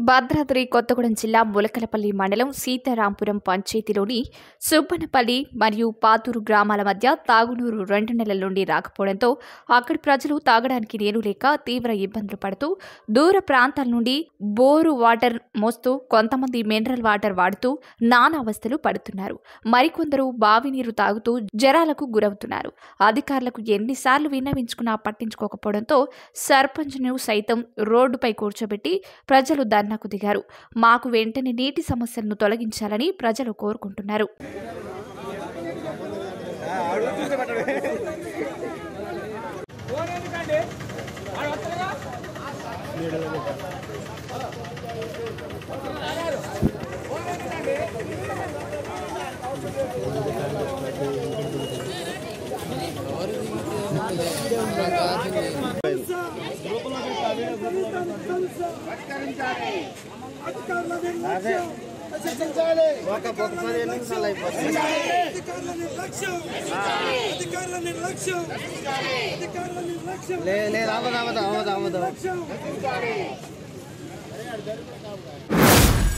భద్రాద్రి కొత్తగూడెం జిల్లా ములకలపల్లి మండలం సీతారాంపురం పంచాయతీలోని సుబ్బనపల్లి మరియు పాతూరు గ్రామాల మధ్య తాగునూరు రెండు నెలల నుండి రాకపోవడంతో అక్కడి ప్రజలు తాగడానికి నీరు లేక తీవ్ర ఇబ్బందులు పడుతూ దూర ప్రాంతాల నుండి బోరు వాటర్ మోస్తూ కొంతమంది మినరల్ వాటర్ వాడుతూ నానావస్థలు పడుతున్నారు మరికొందరు బావి నీరు తాగుతూ జరాలకు గురవుతున్నారు అధికారులకు ఎన్నిసార్లు విన్నవించుకున్నా పట్టించుకోకపోవడంతో సర్పంచ్ను సైతం రోడ్డుపై కూర్చోబెట్టి ప్రజలు ధర్నాకు దిగారు మాకు వెంటనే నీటి సమస్యలను తొలగించాలని ప్రజలు కోరుకుంటున్నారు ఒక ఒక పదిహేను నిమిషాలు అయిపోతుంది అధికారుల నిర్లక్ష్యం అధికారుల నిర్లక్ష్యం అధికారుల నిర్లక్ష్యం లే లేదు అవ్వదు అవ్వదు అవ్వదు అవ్వదు నిర్లక్ష్యం